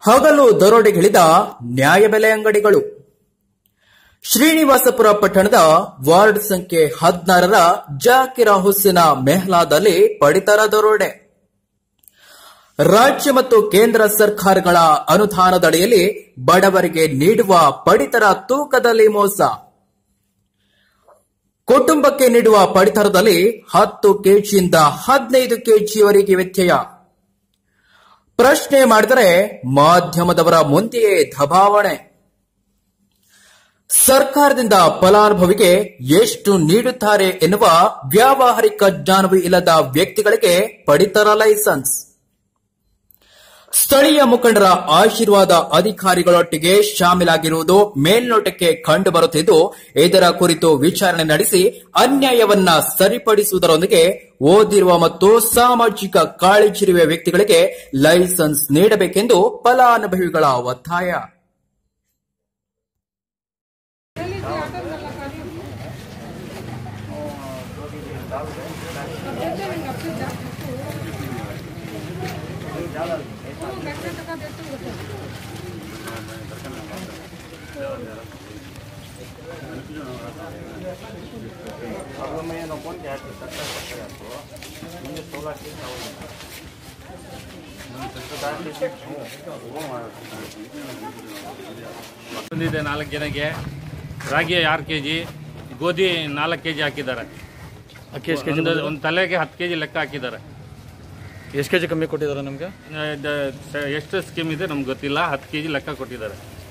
ಹಗಲು ದರೋಡೆಗಿಳಿದ ನ್ಯಾಯಬೆಲೆ ಅಂಗಡಿಗಳು ಶ್ರೀನಿವಾಸಪುರ ಪಟ್ಟಣದ ವಾರ್ಡ್ ಸಂಖ್ಯೆ ಹದಿನಾರರ ಜಾಕಿರ ಹುಸೇನ ಮೆಹ್ಲಾದಲ್ಲಿ ಪಡಿತರ ದರೋಡೆ ರಾಜ್ಯ ಮತ್ತು ಕೇಂದ್ರ ಸರ್ಕಾರಗಳ ಅನುದಾನದಡಿಯಲ್ಲಿ ಬಡವರಿಗೆ ನೀಡುವ ಪಡಿತರ ತೂಕದಲ್ಲಿ ಮೋಸ ಕುಟುಂಬಕ್ಕೆ ನೀಡುವ ಪಡಿತರದಲ್ಲಿ ಹತ್ತು ಕೆಜಿಯಿಂದ ಹದಿನೈದು ಕೆಜಿಯವರೆಗೆ ವ್ಯತ್ಯಯ ಪ್ರಶ್ನೆ ಮಾಡಿದರೆ ಮಾಧ್ಯಮದವರ ಮುಂದೆಯೇ ದಬಾವಣೆ ಸರ್ಕಾರದಿಂದ ಫಲಾನುಭವಿಗೆ ಎಷ್ಟು ನೀಡುತ್ತಾರೆ ಎನ್ನುವ ವ್ಯಾವಹಾರಿಕ ಜ್ಞಾನವೂ ಇಲ್ಲದ ವ್ಯಕ್ತಿಗಳಿಗೆ ಪಡಿತರ ಲೈಸೆನ್ಸ್ ಸ್ಥಳೀಯ ಮುಖಂಡರ ಆಶೀರ್ವಾದ ಅಧಿಕಾರಿಗಳೊಟ್ಟಿಗೆ ಶಾಮೀಲಾಗಿರುವುದು ಮೇಲ್ನೋಟಕ್ಕೆ ಕಂಡುಬರುತ್ತಿದ್ದು ಇದರ ಕುರಿತು ವಿಚಾರಣೆ ನಡೆಸಿ ಅನ್ಯಾಯವನ್ನ ಸರಿಪಡಿಸುವುದರೊಂದಿಗೆ ಓದಿರುವ ಮತ್ತು ಸಾಮಾಜಿಕ ಕಾಳಜಿರುವ ವ್ಯಕ್ತಿಗಳಿಗೆ ಲೈಸೆನ್ಸ್ ನೀಡಬೇಕೆಂದು ಫಲಾನುಭವಿಗಳ ಒತ್ತಾಯ ಬಂದಿದೆ ನಾಲ್ಕು ಜನಕ್ಕೆ ರಾಗಿ ಆರು ಕೆ ಜಿ ಗೋಧಿ ನಾಲ್ಕು ಕೆ ಜಿ ಹಾಕಿದ್ದಾರೆ ಅಕ್ಕಿ ಎಷ್ಟು ಕೆ ಜಿ ಒಂದು ಒಂದು ತಲೆಗೆ ಹತ್ತು ಕೆ ಜಿ ಲೆಕ್ಕ ಹಾಕಿದ್ದಾರೆ ಎಷ್ಟು ಕೆ ಜಿ ಕಮ್ಮಿ ಕೊಟ್ಟಿದ್ದಾರೆ ನಮಗೆ ಆ, ದ- ಸ- ಎಷ್ಟು ಸ್ಕೀಮ್ ಇದೆ ನಮ್ಗೆ ಗೊತ್ತಿಲ್ಲ ಹತ್ತು ಕೆ ಜಿ ಲೆಕ್ಕ ಕೊಟ್ಟಿದ್ದಾರೆ